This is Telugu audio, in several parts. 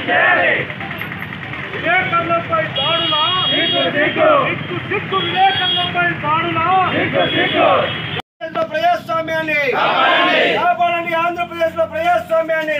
విలేకరులపై దాడులా సిగ్గు సిగ్గు విలేకరులపై దాడులా ప్రజాస్వామ్యాన్ని కాపాడండి ఆంధ్రప్రదేశ్ లో ప్రజాస్వామ్యాన్ని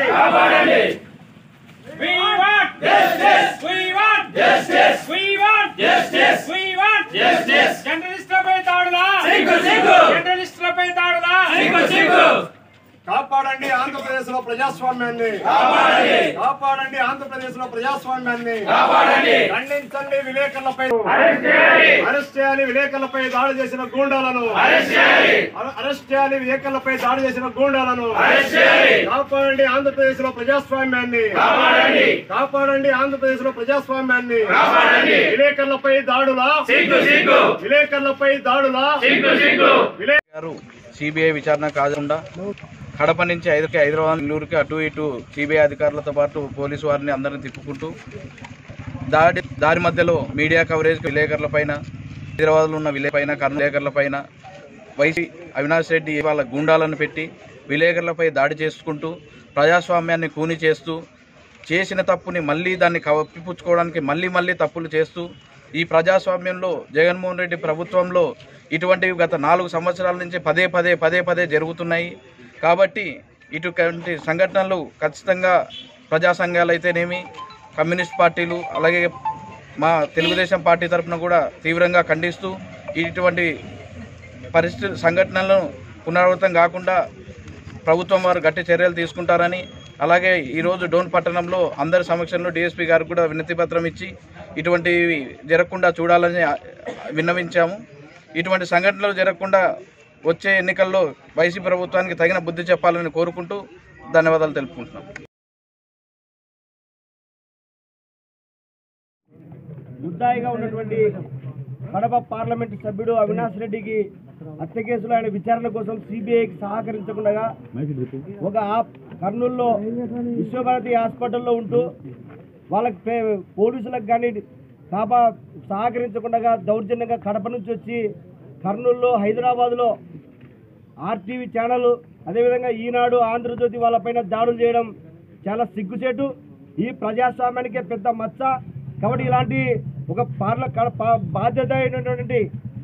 We want justice. We want justice. We want justice. We want justice. జర్నలిస్టులపై దాడులా సిగ్గు సిగ్గు జర్నలిస్టులపై దాడులా సిగ్గు సిగ్గు కాపాడండి ఆంధ్రప్రదేశ్ లో ప్రజాస్వామ్యాన్ని కాపాడండి ఆంధ్రప్రదేశ్ లో ప్రజాస్వామ్యాన్ని ఖండించండి విలేకరులపై అరెస్ట్ చేయాలి విలేకరులపై దాడి చేసిన గూండాలను అరె- అరెస్ట్ చేయాలి విలేకరులపై దాడి చేసిన గూండాలను కాపాడండి ఆంధ్రప్రదేశ్ లో ప్రజాస్వామ్యాన్ని కాపాడండి ఆంధ్రప్రదేశ్ లో ప్రజాస్వామ్యాన్ని విలేకరులపై దాడుల విలేకరులపై దాడుల విలే గారు సిబిఐ విచారణ కాకుండా కడప నుంచి ఐదు హైదరాబాద్ నెల్లూరుకి అటు ఇటు సిబిఐ అధికారులతో పాటు పోలీసు వారిని అందరిని తిప్పుకుంటూ దాడి దారి మధ్యలో మీడియా కవరేజ్ విలేకరుల పైన హైదరాబాద్లో ఉన్న విలే పైన కర్ణ విలేకరుల పైన వైసీ అవినాష్ రెడ్డి వాళ్ళ గుండాలను పెట్టి విలేకరులపై దాడి చేసుకుంటూ ప్రజాస్వామ్యాన్ని కూని చేస్తూ చేసిన తప్పుని మళ్ళీ దాన్ని కప్పిపుచ్చుకోవడానికి మళ్ళీ మళ్ళీ తప్పులు చేస్తూ ఈ ప్రజాస్వామ్యంలో జగన్మోహన్ రెడ్డి ప్రభుత్వంలో ఇటువంటివి గత నాలుగు సంవత్సరాల నుంచి పదే పదే పదే పదే జరుగుతున్నాయి కాబట్టి ఇటువంటి సంఘటనలు ఖచ్చితంగా ప్రజా సంఘాలు అయితేనేమి కమ్యూనిస్ట్ పార్టీలు అలాగే మా తెలుగుదేశం పార్టీ తరఫున కూడా తీవ్రంగా ఖండిస్తూ ఇటువంటి పరిస్థితి సంఘటనలను పునరావృతం కాకుండా ప్రభుత్వం వారు గట్టి చర్యలు తీసుకుంటారని అలాగే ఈరోజు డోన్ పట్టణంలో అందరి సమక్షంలో డిఎస్పీ గారికి కూడా వినతి పత్రం ఇచ్చి ఇటువంటివి జరగకుండా చూడాలని ఆ, విన్నవించాము ఇటువంటి సంఘటనలు జరగకుండా వచ్చే ఎన్నికల్లో వైసీ ప్రభుత్వానికి తగిన బుద్ధి చెప్పాలని కోరుకుంటూ ధన్యవాదాలు తెలుపుకుంటున్నాం ముద్దాయిగా ఉన్నటువంటి కడప పార్లమెంటు సభ్యుడు అవినాష్ రెడ్డికి హత్య కేసులో ఆయన విచారణ కోసం సిబిఐకి సహకరించకుండా ఒక ఆ- కర్నూలులో విశ్వభారతి హాస్పిటల్లో ఉంటూ వాళ్ళకి పే- పోలీసులకు కానీ కాపా సహకరించకుండా దౌర్జన్యంగా కడప నుంచి వచ్చి కర్నూలులో హైదరాబాద్లో ఆర్టీవీ ఛానల్ అదేవిధంగా ఈనాడు ఆంధ్రజ్యోతి వాళ్ళపైన దాడులు చేయడం చాలా సిగ్గుచేటు ఈ ప్రజాస్వామ్యానికే పెద్ద మచ్చ కాబట్టి ఇలాంటి ఒక పార్ల కడ- పా- బాధ్యత అయినటువంటి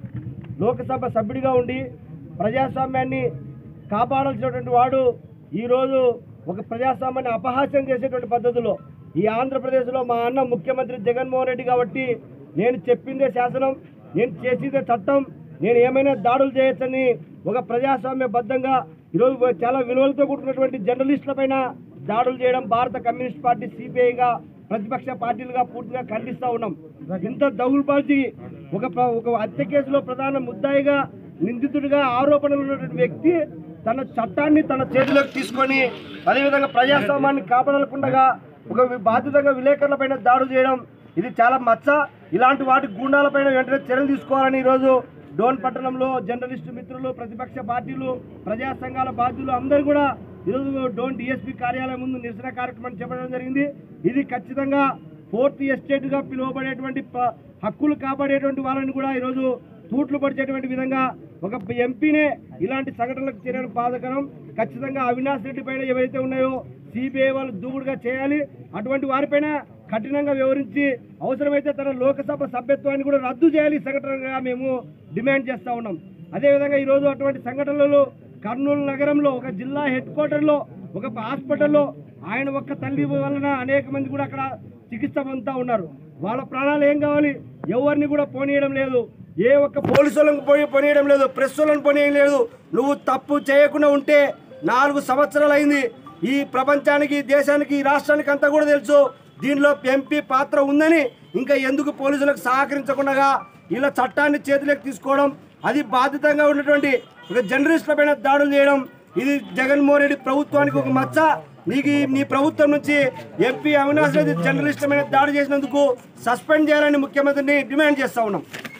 లోకసభ సభ్యుడిగా ఉండి ప్రజాస్వామ్యాన్ని కాపాడాల్సినటువంటి వాడు ఈరోజు ఒక ప్రజాస్వామ్యాన్ని అపహాస్యం చేసేటువంటి పద్ధతిలో ఈ ఆంధ్రప్రదేశ్లో మా అన్న ముఖ్యమంత్రి జగన్మోహన్ రెడ్డి కాబట్టి నేను చెప్పిందే శాసనం నేను చేసేదే చట్టం నేను ఏమైనా దాడులు చేయొచ్చని ఒక ప్రజాస్వామ్యబద్ధంగా ఈరోజు చాలా విలువలతో కూడుకున్నటువంటి జర్నలిస్టుల పైన దాడులు చేయడం భారత కమ్యూనిస్ట్ పార్టీ సిపిఐగా ప్రతిపక్ష పార్టీలుగా పూర్తిగా ఖండిస్తా ఉన్నాం ఇంత దౌర్బాల్చి ఒక ప్ర- ఒక హత్య కేసులో ప్రధాన ముద్దాయిగా నిందితుడిగా ఆరోపణలు ఉన్నటువంటి వ్యక్తి తన చట్టాన్ని తన చేతిలోకి తీసుకొని అదేవిధంగా ప్రజాస్వామ్యాన్ని కాపాడకుండా ఒక వి- బాధ్యతగా విలేకరులపైన దాడులు చేయడం ఇది చాలా మచ్చ ఇలాంటి వాటి గుండాలపైన వెంటనే చర్యలు తీసుకోవాలని ఈరోజు డోన్ పట్టణంలో జర్నలిస్టు మిత్రులు ప్రతిపక్ష పార్టీలు ప్రజా సంఘాల బాధ్యులు అందరూ కూడా ఈరోజు డోన్ డిఎస్పీ కార్యాలయం ముందు నిరసన కార్యక్రమం చేపట్టడం జరిగింది ఇది ఖచ్చితంగా ఫోర్త్ ఎస్టేట్గా పిలువబడేటువంటి ప- హక్కులు కాపాడేటువంటి వాళ్ళని కూడా ఈరోజు తూట్లు పడిచేటువంటి విధంగా ఒక ఎంపీనే ఇలాంటి సంఘటనలకు చర్యలు బాధకరం ఖచ్చితంగా అవినాష్ రెడ్డి పైన ఏవైతే ఉన్నాయో సిబిఐ వాళ్ళు దూకుడుగా చేయాలి అటువంటి వారిపైన కఠినంగా వివరించి అవసరమైతే తన లోకసభ సభ్యత్వాన్ని కూడా రద్దు చేయాలి ఈ సంఘటనగా మేము డిమాండ్ చేస్తా ఉన్నాం అదేవిధంగా ఈరోజు అటువంటి సంఘటనలు కర్నూలు నగరంలో ఒక జిల్లా హెడ్ క్వార్టర్లో ఒక హాస్పిటల్లో ఆయన ఒక్క తల్లి వలన అనేక మంది కూడా అక్కడ చికిత్స పొందుతా ఉన్నారు వాళ్ళ ప్రాణాలు ఏం కావాలి ఎవరిని కూడా పోనీయడం లేదు ఏ ఒక్క పోలీసులను పోయి పోనీయడం లేదు ప్రెస్ వాళ్ళని పోనీయడం లేదు నువ్వు తప్పు చేయకుండా ఉంటే నాలుగు సంవత్సరాలు అయింది ఈ ప్రపంచానికి ఈ దేశానికి ఈ రాష్ట్రానికి అంతా కూడా తెలుసు దీనిలో ఎంపీ పాత్ర ఉందని ఇంకా ఎందుకు పోలీసులకు సహకరించకుండా ఇలా చట్టాన్ని చేతిలోకి తీసుకోవడం అది బాధ్యతంగా ఉన్నటువంటి ఒక జర్నలిస్టుల పైన దాడులు చేయడం ఇది జగన్మోహన్ రెడ్డి ప్రభుత్వానికి ఒక మచ్చ నీకు ఈ- నీ ప్రభుత్వం నుంచి ఎంపీ అవినాష్ రెడ్డి జర్నలిస్టుల మీద దాడి చేసినందుకు సస్పెండ్ చేయాలని ముఖ్యమంత్రిని డిమాండ్ చేస్తా ఉన్నాం